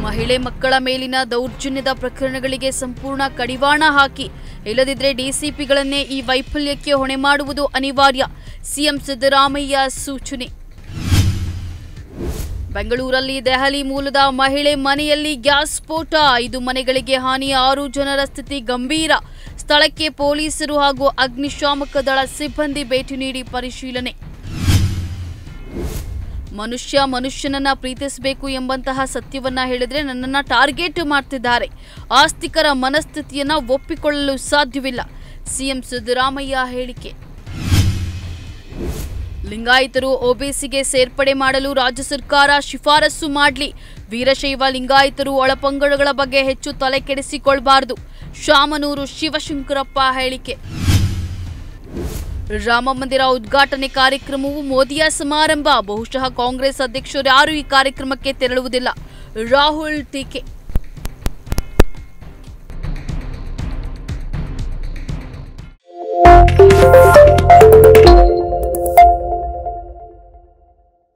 ಮಹಿಳೆ ಮಕ್ಕಳ ಮೇಲಿನ ದೌರ್ಜನ್ಯದ ಪ್ರಕರಣಗಳಿಗೆ ಸಂಪೂರ್ಣ ಕಡಿವಾಣ ಹಾಕಿ ಇಲ್ಲದಿದ್ದರೆ ಡಿಸಿಪಿಗಳನ್ನೇ ಈ ವೈಫಲ್ಯಕ್ಕೆ ಹೊಣೆ ಮಾಡುವುದು ಅನಿವಾರ್ಯ ಸಿಎಂ ಸಿದ್ದರಾಮಯ್ಯ ಸೂಚನೆ ಬೆಂಗಳೂರಲ್ಲಿ ದೆಹಲಿ ಮೂಲದ ಮಹಿಳೆ ಮನೆಯಲ್ಲಿ ಗ್ಯಾಸ್ ಸ್ಫೋಟ ಐದು ಮನೆಗಳಿಗೆ ಹಾನಿ ಆರು ಜನರ ಸ್ಥಿತಿ ಗಂಭೀರ ಸ್ಥಳಕ್ಕೆ ಪೊಲೀಸರು ಹಾಗೂ ಅಗ್ನಿಶಾಮಕ ದಳ ಸಿಬ್ಬಂದಿ ಭೇಟಿ ನೀಡಿ ಪರಿಶೀಲನೆ ಮನುಷ್ಯ ಮನುಷ್ಯನನ್ನ ಪ್ರೀತಿಸಬೇಕು ಎಂಬಂತಹ ಸತ್ಯವನ್ನ ಹೇಳಿದ್ರೆ ನನ್ನನ್ನ ಟಾರ್ಗೆಟ್ ಮಾಡ್ತಿದ್ದಾರೆ ಆಸ್ತಿಕರ ಮನಸ್ಥಿತಿಯನ್ನ ಒಪ್ಪಿಕೊಳ್ಳಲು ಸಾಧ್ಯವಿಲ್ಲ ಸಿಎಂ ಸಿದ್ದರಾಮಯ್ಯ ಹೇಳಿಕೆ ಲಿಂಗಾಯತರು ಒಬಿಸಿಗೆ ಸೇರ್ಪಡೆ ಮಾಡಲು ರಾಜ್ಯ ಸರ್ಕಾರ ಶಿಫಾರಸು ಮಾಡಲಿ ವೀರಶೈವ ಲಿಂಗಾಯತರು ಒಳಪಂಗಡಗಳ ಬಗ್ಗೆ ಹೆಚ್ಚು ತಲೆ ಕೆಡಿಸಿಕೊಳ್ಬಾರದು ಶಾಮನೂರು ಶಿವಶಂಕರಪ್ಪ ಹೇಳಿಕೆ ರಾಮ ಮಂದಿರ ಉದ್ಘಾಟನೆ ಕಾರ್ಯಕ್ರಮವು ಮೋದಿಯ ಸಮಾರಂಭ ಬಹುಶಃ ಕಾಂಗ್ರೆಸ್ ಅಧ್ಯಕ್ಷರು ಯಾರು ಈ ಕಾರ್ಯಕ್ರಮಕ್ಕೆ ತೆರಳುವುದಿಲ್ಲ ರಾಹುಲ್ ಟೀಕೆ